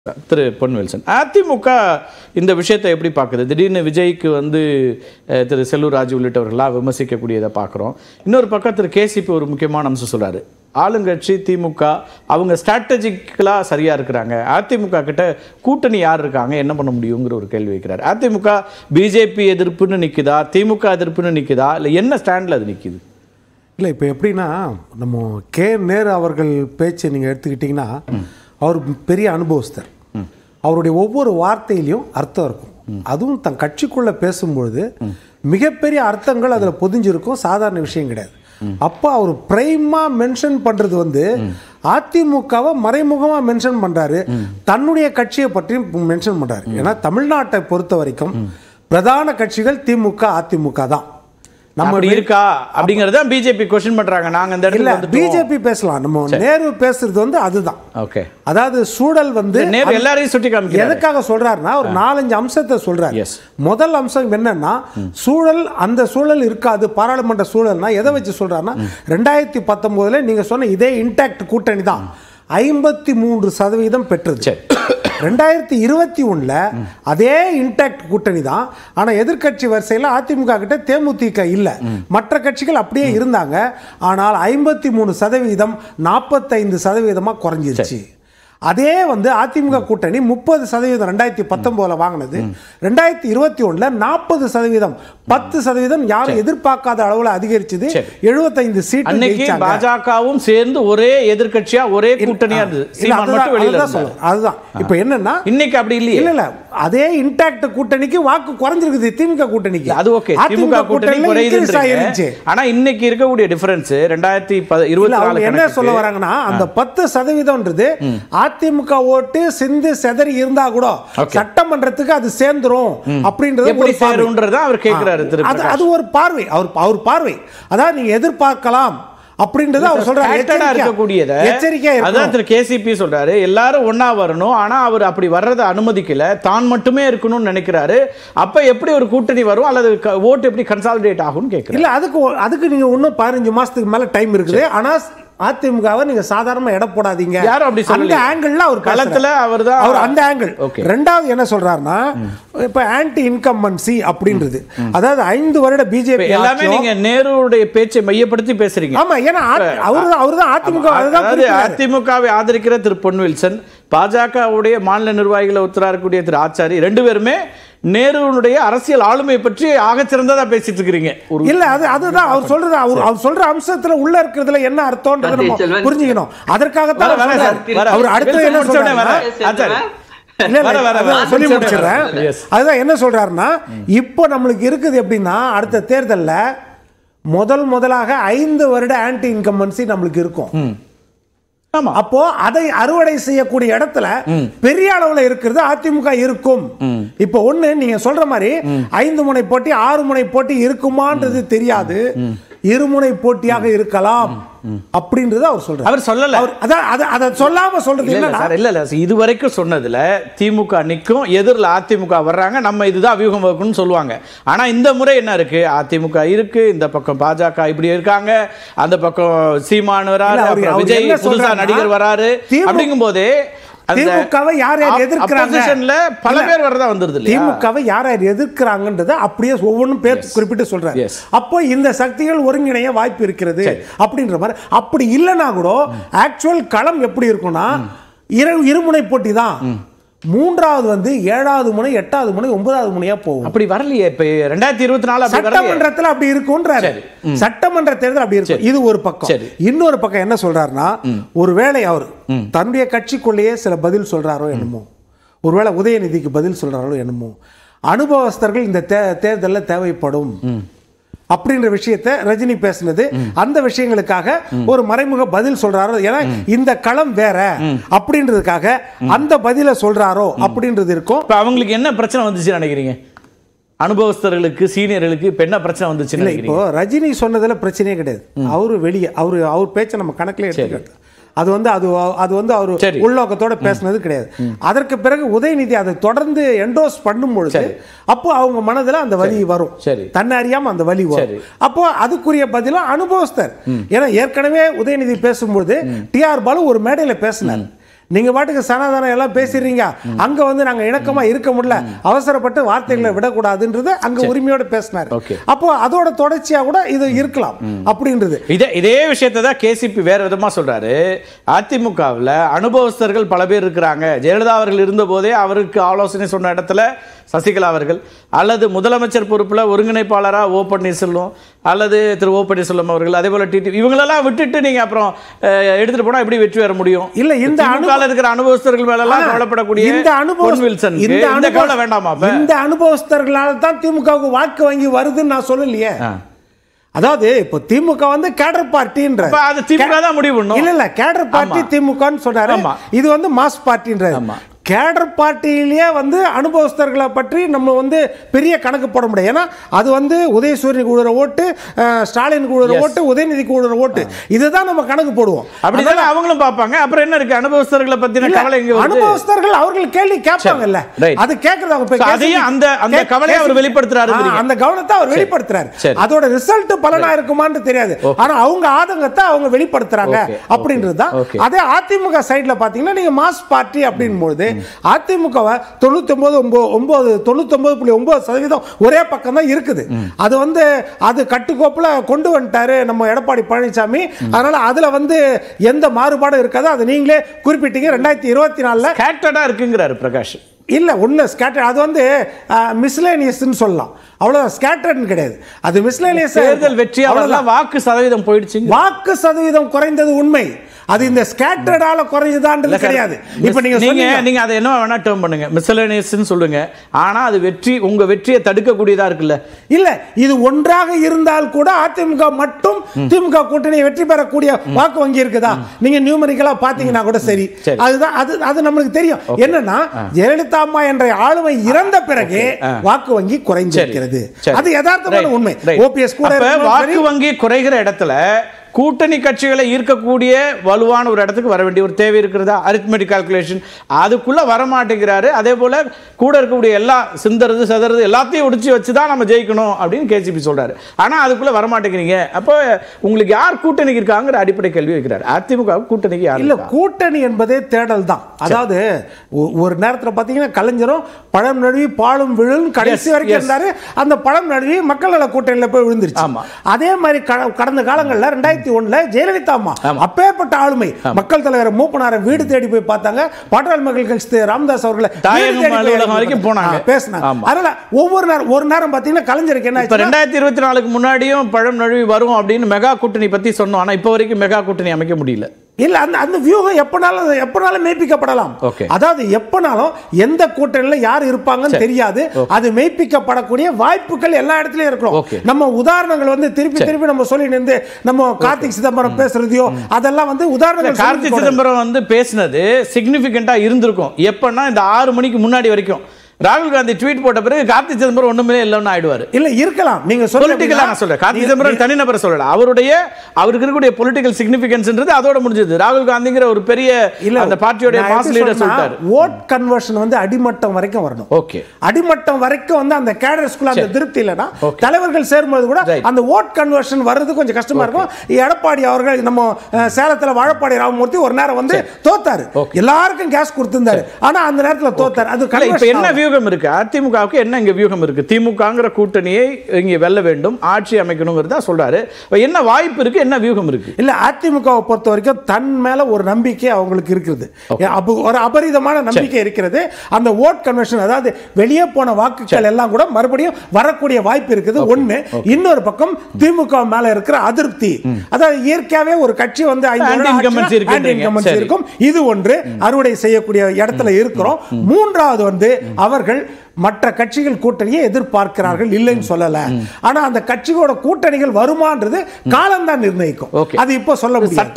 திரு பொன்வெல்சன் அதிமுக இந்த விஷயத்தை எப்படி பார்க்குது திடீர்னு விஜய்க்கு வந்து அஹ், திரு செல்லூர் ராஜு உள்ளிட்டவர்களாக விமர்சிக்கக்கூடியதை பார்க்குறோம் இன்னொரு பக்கம் திரு கேசிபி ஒரு முக்கியமான அம்சம் சொல்றாரு ஆளுங்கட்சி திமுக அவங்க ஸ்ட்ராட்டஜிக்கலாக சரியா இருக்கிறாங்க அதிமுக கிட்ட கூட்டணி யார் இருக்காங்க என்ன பண்ண முடியுங்கிற ஒரு கேள்வி வைக்கிறார் அதிமுக பிஜேபி எதிர்ப்புன்னு நிக்குதா திமுக எதிர்ப்புன்னு நிக்குதா இல்லை என்ன ஸ்டாண்டில் அது நிக்குது இல்லை இப்போ எப்படின்னா நம்ம கே நேரு அவர்கள் பேச்சை நீங்கள் எடுத்துக்கிட்டிங்கன்னா அவர் பெரிய அனுபவஸ்தர் அவருடைய ஒவ்வொரு வார்த்தையிலையும் அர்த்தம் இருக்கும் அதுவும் தன் கட்சிக்குள்ளே பேசும்பொழுது மிகப்பெரிய அர்த்தங்கள் அதில் பொதிஞ்சிருக்கும் சாதாரண விஷயம் கிடையாது அப்போ அவர் பிரைமாக மென்ஷன் பண்ணுறது வந்து அதிமுகவை மறைமுகமாக மென்ஷன் பண்ணுறாரு தன்னுடைய கட்சியை பற்றியும் மென்ஷன் பண்ணுறாரு ஏன்னா தமிழ்நாட்டை பொறுத்த வரைக்கும் பிரதான கட்சிகள் திமுக அதிமுக தான் நம்ம இருக்கா அப்படிங்கறத பிஜேபி கொஸ்டின் பண்றாங்க நாங்க இந்த இல்ல இடத்துல வந்துட்டோம். பிஜேபி பேசலாம் நம்ம நேரு பேசுறது வந்து அதுதான் ஓகே அதாவது சூழல் வந்து நேரு எல்லாரையும் சுட்டி காமிக்கிறாரு எதுக்காக சொல்றாருன்னா ஒரு நாலஞ்சு அம்சத்தை சொல்றாரு Yes. முதல் அம்சம் என்னன்னா சூழல் அந்த சூழல் இருக்காது பாராளுமன்ற சூழல்னா எதை வச்சு சொல்றாருன்னா ரெண்டாயிரத்தி பத்தொன்பதுல நீங்க சொன்ன இதே இன்டாக்ட் கூட்டணி தான் ஐம்பத்தி மூன்று சதவீதம் பெற்றது சரி. ரெண்டாயிரத்தி இருபத்தி ஒண்ணுல அதே இன்டாக்ட் கூட்டணி தான் ஆனா எதிர்க்கட்சி வரிசையில் அதிமுக கிட்ட தேமுதிக இல்ல மற்ற கட்சிகள் அப்படியே இருந்தாங்க ஆனால் ஐம்பத்தி மூணு சதவீதம் நாற்பத்தைந்து சதவீதமா குறைஞ்சிருச்சு அதே வந்து அதிமுக கூட்டணி முப்பது சதவீதம் ரெண்டாயிரத்தி பத்தொன்பதுல வாங்கினது ரெண்டாயிரத்தி இருபத்தி ஒண்ணுல நாற்பது சதவீதம் பத்து சதவீதம் யாரும் எதிர்பார்க்காத அளவுல அதிகரிச்சது சரி. எழுபத்தைந்து சீட்டு அன்னைக்கு ஜெயிச்சாங்க. பாஜகவும் சேர்ந்து ஒரே எதிர்க்கட்சியா ஒரே கூட்டணியா இருந்தது இல்ல, சீமான் அதுதான் மட்டும் வெளியில அதுதான் இருந்தாரு. சொல்றேன். அதுதான் இப்ப என்னன்னா இன்னைக்கு அப்படி இல்லையே இல்ல இல்ல அதே இன்டாக்ட் கூட்டணிக்கு வாக்கு குறைஞ்சிருக்குது திமுக கூட்டணிக்கு அது ஓகே திமுக கூட்டணி increase ஆயிருந்துச்சு குறையுது ஆனா இன்னைக்கு இருக்கக்கூடிய டிஃபரன்ஸ் ரெண்டாயிரத்தி ப- இல்ல இருபத்தி அவங்க நாலு என்ன சொல்ல வராங்கன்னா அந்த பத்து சதவீதம்ன்றது அதிமுக ஓட்டு சிந்து செதறி இருந்தா கூட Okay. சட்டமன்றத்துக்கு அது சேர்ந்துரும் அப்படின்றது எப்படி ஒரு பார்வை. சேரும்ன்றத அவர் கேட்கிறாரு திரு அது அது ஒரு பார்வை அவர் அவர் பார்வை அதாவது நீங்க எதிர்பார்க்கலாம் அப்படின்றது அவர் சொல்றாரு Scattered-ஆ எச்சரிக்கையா- இருக்கக்கூடியத எச்சரிக்கையா அதான் இருக்கணும் திரு கேசிபி சொல்றாரு எல்லாரும் ஒண்ணா வரணும் ஆனா அவர் அப்படி வர்றதை அனுமதிக்கல தான் மட்டுமே இருக்கணும்னு நினைக்கிறாரு அப்ப எப்படி ஒரு கூட்டணி வரும் அல்லது க- ஓட்டு எப்படி கன்சாலிடேட் ஆகும்னு கேட்கிறாரு இல்ல அதுக்கு ஒ- அதுக்கு நீங்க இன்னும் பதினஞ்சு மாசத்துக்கு மேல டைம் இருக்குது ஆனா அதிமுகவை நீங்க சாதாரணமா எடை போடாதீங்க யாரும் அப்படி அந்த சொல்லலையே. ஆங்கிள் அவர் களத்துல பேசுறாரு. அவர்தான் அவர் அந்த ஆங்கிள் Okay. ரெண்டாவது என்ன சொல்றாருன்னா இப்ப ஆன்டி இன்கம்பன்சி அப்படின்றது அதாவது ஐந்து வருட இப்ப பிஜேபி எல்லாமே நீங்க நேருடைய பேச்சை மையப்படுத்தி பேசுறீங்க ஆமா ஏன்னா அவரு அவர்தான் அதிமுக அதுதான் அதாவது குறிப்பிட்டாரு. அதிமுகவை ஆதரிக்கிற திரு பொன் வில்சன் பாஜகவுடைய மாநில நிர்வாகிகளை ஒருத்தரா இருக்கக்கூடிய திரு ஆச்சாரி ரெண்டு பேருமே நேருனுடைய அரசியல் ஆளுமை பற்றி ஆகச்சிறந்ததா பேசிட்டு இருக்கிறீங்க ஒரு இல்ல அது அதுதான் அவர் சொல்றது அவர் அவர் சொல்ற அம்சத்துல உள்ள இருக்கிறதுல என்ன அர்த்தம்ன்றது நம்ம செல்வன். புரிஞ்சுக்கணும் அதற்காகத்தான் வர, வர, அவர் சார், வர. அவர் அடுத்து வில்சன் என்ன முடிச்ச உடனே வர. சொல்றாருன்னா ஆச்சாரி. இல்ல, இல்ல, வர, வர, வர. அதான் சொல்லி முடிச்ச உடனே முடிச்சிடுறேன் வர. Yes. அதுதான் என்ன சொல்றாருன்னா இப்போ நம்மளுக்கு இருக்குது எப்படின்னா அடுத்த தேர்தல்ல முதல் முதலாக ஐந்து வருட ஆன்டி இன்கம்பன்சி நம்மளுக்கு இருக்கும் ஆமா அப்போ அதை அறுவடை செய்யக்கூடிய இடத்துல பெரிய அளவுல இருக்கிறது அதிமுக இருக்கும் இப்போ ஒண்ணு நீங்க சொல்ற மாதிரி ஐந்து முனை போட்டி ஆறு முனை போட்டி இருக்குமான்றது தெரியாது இருமுனை போட்டியாக இருக்கலாம் அப்படின்றது அவர் சொல்றாரு அவர் சொல்லல அவர் அதான் அதை அதை சொல்லாம சொல்றது இல்ல இல்ல என்னன்னா சார் இல்ல இல்ல இது வரைக்கும் சொன்னதுல திமுக நிக்கும் எதிரில் அதிமுக வர்றாங்க நம்ம இதுதான் வியூகம் வகுக்கணும்னு சொல்லுவாங்க ஆனா இந்த முறை என்ன இருக்கு அதிமுக இருக்கு இந்த பக்கம் பாஜக இப்படி இருக்காங்க அந்த பக்கம் சீமான் வராரு இல்ல, அவரு- அப்புறம் அவரு விஜய் என்ன புதுசா சொல்றாருன்னா, நடிகர் வராரு திமு- அப்படிங்கும் போதே திமுகவை யார் யார் எதிர்க்கிறாங்க? பல இல்ல. பேர் வரதா வந்துருது இல்லையா திமுகவை யார் யார் எதிர்க்கிறாங்கன்றத அப்படியே ஒவ்வொன்றும் பேர் குறிப்பிட்டு சொல்றாரு Yes. அப்போ இந்த சக்திகள் ஒருங்கிணைய வாய்ப்பு இருக்கிறது சரி. அப்படின்ற மாதிரி அப்படி இல்லைன்னா கூட ஆக்சுவல் களம் எப்படி இருக்கும்னா இரு இருமுனை போட்டி தான் மூன்றாவது வந்து ஏழாவது முனை எட்டாவது முனை ஒன்பதாவது முனையா போகும் அப்படி வரலையே இப்ப ரெண்டாயிரத்தி இருபத்தி நாலு அப்படி வரலையே சட்டமன்றத்துல அப்படி இருக்கும்ன்றாரு சரி. சட்டமன்ற தேர்தல் அப்படி இருக்கும் இது ஒரு பக்கம் சரி. இன்னொரு பக்கம் என்ன சொல்றாருன்னா ஒருவேளை அவர் தன்னுடைய கட்சிக்குள்ளேயே சில பதில் சொல்றாரோ என்னமோ ஒருவேளை உதயநிதிக்கு பதில் சொல்றாரோ என்னமோ அனுபவஸ்தர்கள் இந்த தே தேர்தலில் தேவைப்படும் அப்படின்ற விஷயத்தை ரஜினி பேசினது அந்த விஷயங்களுக்காக ஒரு மறைமுக பதில் சொல்றாரோ ஏன்னா இந்த களம் வேற அப்படின்றதுக்காக அந்த பதிலை சொல்றாரோ அப்படின்றது இருக்கும் இப்ப அவங்களுக்கு என்ன பிரச்சனை வந்துச்சுன்னு நினைக்கிறீங்க அனுபவஸ்தர்களுக்கு சீனியர்களுக்கு இப்ப என்ன பிரச்சனை வந்துச்சுன்னு இல்லை இப்போ நினைக்கிறீங்க ரஜினி சொன்னதுல பிரச்சனையே கிடையாது அவரு வெளியே அவரு அவர் பேச்சை நம்ம கணக்கில் எடுத்துக்கிறது அது வந்து அது அது வந்து அவர் சரி. உள்நோக்கத்தோட பேசுனது கிடையாது அதற்கு பிறகு உதயநிதி அதை தொடர்ந்து என்டோஸ் பண்ணும் பொழுது அப்போ அவங்க மனதுல அந்த வலி வரும் சரி. தன்னை அறியாம அந்த வலி சரி. வரும் அப்போ அதுக்குரிய பதிலும் அனுபவஸ்தர் ஏன்னா ஏற்கனவே உதயநிதி பேசும்பொழுது டிஆர் பாலு ஒரு மேடையில பேசினார் நீங்க பாட்டுக்கு சனாதனம் எல்லாம் பேசிடுறீங்க அங்க வந்து நாங்க இணக்கமா இருக்க முடியல அவசரப்பட்டு வார்த்தைகளை விடக்கூடாதுன்றது அங்க உரிமையோட பேசினாரு Okay. அப்போ அதோட தொடர்ச்சியா கூட இது இருக்கலாம் அப்படின்றது இதே இதே விஷயத்தை தான் கேசிபி வேற விதமா சொல்றாரு அதிமுகவில் அனுபவஸ்தர்கள் பல பேர் இருக்கிறாங்க ஜெயலலிதா அவர்கள் இருந்தபோதே அவருக்கு ஆலோசனை சொன்ன இடத்துல சசிகலா அவர்கள் அல்லது முதலமைச்சர் பொறுப்புல ஒருங்கிணைப்பாளரா ஓ பன்னீர்செல்வம் அல்லது திரு ஓ பன்னீர்செல்வம் அவர்கள் அதே போல டிடி இவங்களெல்லாம் விட்டுட்டு நீங்க அப்புறம் அஹ், எடுத்துட்டு போனா எப்படி வெற்றி பெற முடியும் இல்ல, இந்த அனு- திமுகல இருக்கிற அனுபவஸ்தர்கள் மேல எல்லாம் ஆ, கவலைப்படக்கூடிய இந்த அனுபவ பொன் வில்சனுக்கு இந்த இந்த அனுபவ- கவலை வேண்டாமா அப்ப இந்த அனுபவஸ்தர்களால தான் திமுகவுக்கு வாக்கு வங்கி வருதுன்னு நான் சொல்லலையே ஆ. அதாவது இப்போ திமுக வந்து கேடர் பார்ட்டின்ற அப்ப அது திமுக தான் முடிவு பண்ணும் இல்ல இல்ல கேடர் பார்ட்டி ஆமா. திமுகன்னு சொன்னாரு ஆமா. இது வந்து மாஸ் பார்ட்டின்றாரு ஆமா. கேடர் பார்ட்டியிலேயே வந்து அனுபவஸ்தர்களை பற்றி நம்ம வந்து பெரிய கணக்கு போட முடியாது ஏன்னா அது வந்து உதயசூரியன் கூடுற ஓட்டு அஹ், ஸ்டாலின் கூடுற Yes. ஓட்டு உதயநிதி கூடுற ஓட்டு இதுதான் நம்ம கணக்கு போடுவோம் அப்படிதானே அவங்களும் பார்ப்பாங்க அப்புறம் என்ன இருக்கு அனுபவஸ்தர்களை பத்தின இல்ல, கவலை இங்க வருது அனுபவஸ்தர்கள் அவர்கள் கேள்வி கேட்பாங்கல்ல right. அது கேக்குறது அவங்க So, அதையும் அந்த- அந்த கவலையை அவர் வெளிப்படுத்துறாருங்கிறீங்க. அந்த கவனத்தை அவர் வெளிப்படுத்துறாரு சரி. அதோட ரிசல்ட் பலனா இருக்குமான்னு தெரியாது ஆனா அவங்க ஆதங்கத்தை அவங்க வெளிப்படுத்துறாங்க Okay, okay, அப்படின்றது தான் okay. அதே அதிமுக சைடுல பாத்தீங்கன்னா நீங்க மாஸ் பார்ட்டி அப்படின்பொழுது அதிமுகவை தொண்ணூத்தி ஒன்பது ஒன்பது தொண்ணூத்தி ஒன்பது புள்ளி ஒன்பது சதவீதம் ஒரே பக்கம் தான் இருக்குது அது வந்து அது கட்டுக்கோப்புல கொண்டு வந்துட்டாரு நம்ம எடப்பாடி பழனிசாமி அதனால அதுல வந்து எந்த மாறுபாடும் இருக்காது அதை நீங்களே குறிப்பிட்டீங்க ரெண்டாயிரத்தி இருபத்தி நாலுல ஸ்கேட்டர்டா இருக்குங்கிறாரு பிரகாஷ் இல்ல ஒண்ணு ஸ்கேட்டர் அது வந்து மிஸ்லேனியஸ்னு சொல்லலாம் அவ்வளவுதான் ஸ்கேட்டர்னு கிடையாது அது மிஸ்லேனியஸ் தேர்தல் வெற்றியாளர்லாம் வாக்கு சதவீதம் போயிடுச்சுங்க வாக்கு சதவீதம் குறைந்தது உண்மை அது இந்த ஸ்கேட்டர்டால குறைஞ்சதான்றது கிடையாது இப்ப நீங்க நீங்க சொன்னீங்க நீங்க அதை என்ன வேணா டேர்ம் பண்ணுங்க மிஸ்லனேஷன் சொல்லுங்க ஆனா அது வெற்றி உங்க வெற்றியை தடுக்கக்கூடியதா இருக்குல்ல இல்ல இது ஒன்றாக இருந்தால் கூட அதிமுக மட்டும் திமுக கூட்டணி வெற்றி பெறக்கூடிய வாக்கு வங்கி இருக்குதா நீங்க நியூமரிக்கலா பாத்தீங்கன்னா கூட சரி சரி. அதுதான் அது அது நம்மளுக்கு தெரியும் என்னன்னா ஜெயலலிதா அம்மா என்ற ஆளுமை இறந்த பிறகு வாக்கு வங்கி குறைஞ்சிருக்கிறது சரி. அது யதார்த்தமான Right, உண்மை right. ஓபிஎஸ் கூட அப்ப இருந்தாலும் வாக்கு சரி, வங்கி குறைகிற இடத்துல கூட்டணி கட்சிகளை ஈர்க்கக்கூடிய வலுவான ஒரு இடத்துக்கு வர வேண்டிய ஒரு தேவை இருக்கிறதா அரித்மெட்டிக் கால்குலேஷன் அதுக்குள்ள வர மாட்டேங்கிறாரு அதே போல கூட இருக்கக்கூடிய எல்லா சிந்தறது செதறது எல்லாத்தையும் ஒடிச்சு வச்சு தான் நம்ம ஜெயிக்கணும் அப்படின்னு கேசிபி சொல்றாரு ஆனா அதுக்குள்ள வர மாட்டேங்கிறீங்க அப்போ உங்களுக்கு யார் கூட்டணிக்கு இருக்காங்கிற அடிப்படை கேள்வி வைக்கிறாரு அதிமுக கூட்டணிக்கு யார் இல்ல இருக்கா? கூட்டணி என்பதே தேடல் தான் அதாவது ஒ- ஒரு நேரத்துல பாத்தீங்கன்னா கலைஞரும் பழம் நழுவி பாலும் விழும் கடைசி Yes, வரைக்கும் yes. இருந்தாரு அந்த பழம் நழுவி மக்கள் நல கூட்டணியில போய் விழுந்துருச்சு ஆமா. அதே மாதிரி கட- கடந்த காலங்கள்ல ரெண்டாயிரத்தி ஒண்ணுல ஜெயலலிதா அம்மா ஆமா. அப்பேற்பட்ட ஆளுமை மக்கள் தலைவர் மூப்பனாரை வீடு தேடி போய் பார்த்தாங்க பாட்டாளி மக்கள் கட்சி திரு ராமதாஸ் அவர்களை தாயகம் வீடு தேடி போய் அலுவலகம் வரைக்கும் போனாங்க. ஆ, பேசினாங்க ஆமா. அதனால ஒவ்வொரு நேரம் ஒரு நேரம் பாத்தீங்கன்னா கலைஞருக்கு என்ன இப்ப ஆச்சுன்னா, ரெண்டாயிரத்தி இருபத்தி நாலுக்கு முன்னாடியும் பழம் நழுவி வரும் அப்படின்னு மெகா கூட்டணி பத்தி சொன்னோம் ஆனா இப்ப வரைக்கும் மெகா கூட்டணி அமைக்க முடியல இல்ல அந்த அந்த வியூகம் எப்பனாலும் எப்பனாலும் மெய்ப்பிக்கப்படலாம் Okay. அதாவது எப்பனாலும் எந்த கூட்டணியில யார் இருப்பாங்கன்னு தெரியாது அது மெய்ப்பிக்கப்படக்கூடிய வாய்ப்புகள் எல்லா இடத்துலயும் Okay. இருக்கிறோம் நம்ம உதாரணங்கள் வந்து திருப்பி திருப்பி நம்ம சொல்லி நின்று நம்ம கார்த்திக் சிதம்பரம் பேசுறதையோ அதெல்லாம் வந்து உதாரணங்கள் கார்த்தி சொல்லிட்டு போறது. சிதம்பரம் வந்து பேசினது சிக்னிஃபிகண்டா இருந்திருக்கும் எப்பன்னா இந்த ஆறு மணிக்கு முன்னாடி வரைக்கும் ராகுல் காந்தி ட்வீட் போட்ட பிறகு கார்த்தி சிதம்பரம் ஒண்ணுமே இல்லைன்னு ஆயிடுவாரு இல்ல இருக்கலாம் நீங்க பொலிட்டிக்கலா நான் சொல்றேன் கார்த்தி சிதம்பரம் தனிநபரை சொல்லல அவருடைய அவருக்கு இருக்கக்கூடிய பொலிட்டிக்கல் சிக்னிஃபிகன்ஸ்ன்றது அதோட முடிஞ்சது ராகுல் காந்திங்கிற ஒரு பெரிய அந்த பார்ட்டியோட மாஸ் லீடர் சொல்லிட்டாரு ஓட் கன்வர்ஷன் வந்து அடிமட்டம் வரைக்கும் வரணும் ஓகே அடிமட்டம் வரைக்கும் வந்து அந்த கேடர்ஸ்குள்ள அந்த திருப்தி இல்லைன்னா தலைவர்கள் சேரும்போது கூட Right. அந்த ஓட் கன்வர்ஷன் வர்றது கொஞ்சம் கஷ்டமா இருக்கும் எடப்பாடி அவர்கள் நம்ம அஹ், சேலத்துல வாழப்பாடி ராமமூர்த்தி ஒரு நேரம் வந்து தோத்தாரு எல்லாருக்கும் கேஸ் கொடுத்திருந்தாரு ஆனா அந்த நேரத்துல தோத்தாரு அது இல்ல, இப்ப conversion என்ன ஆகும். வியூகம் இருக்கு அதிமுகவுக்கு என்ன இங்க வியூகம் இருக்கு திமுகங்கிற கூட்டணியை இங்க வெல்ல வேண்டும் ஆட்சி அமைக்கணுங்கிறதா சொல்றாரு இப்ப என்ன வாய்ப்பு இருக்கு என்ன வியூகம் இருக்கு இல்ல அதிமுகவை பொறுத்த வரைக்கும் தன் மேல ஒரு நம்பிக்கை அவங்களுக்கு இருக்குது அப்போ ஒரு அபரிதமான நம்பிக்கை இருக்கிறது அந்த ஓட் கன்வர்ஷன் அதாவது வெளியே போன வாக்குகள் எல்லாம் கூட மறுபடியும் வரக்கூடிய வாய்ப்பு இருக்குது ஒண்ணு இன்னொரு பக்கம் திமுக மேல இருக்கிற அதிருப்தி அதாவது இயற்கையாவே ஒரு கட்சி வந்து ஐந்து வருடம் Anti-incumbency ஆச்சுன்னா இருக்குன்றீங்க. anti-incumbency சரி. இருக்கும் இது ஒன்று அறுவடை செய்யக்கூடிய இடத்துல இருக்கிறோம் மூன்றாவது வந்து அவர்கள் மற்ற கட்சிகள் கூட்டணியை எதிர்பார்க்கிறார்கள் இல்லைன்னு சொல்லல ஆனா அந்த கட்சிகளோட கூட்டணிகள் வருமான்றது காலம்தான் நிர்ணயிக்கும் Okay. அது இப்போ சொல்ல முடியாது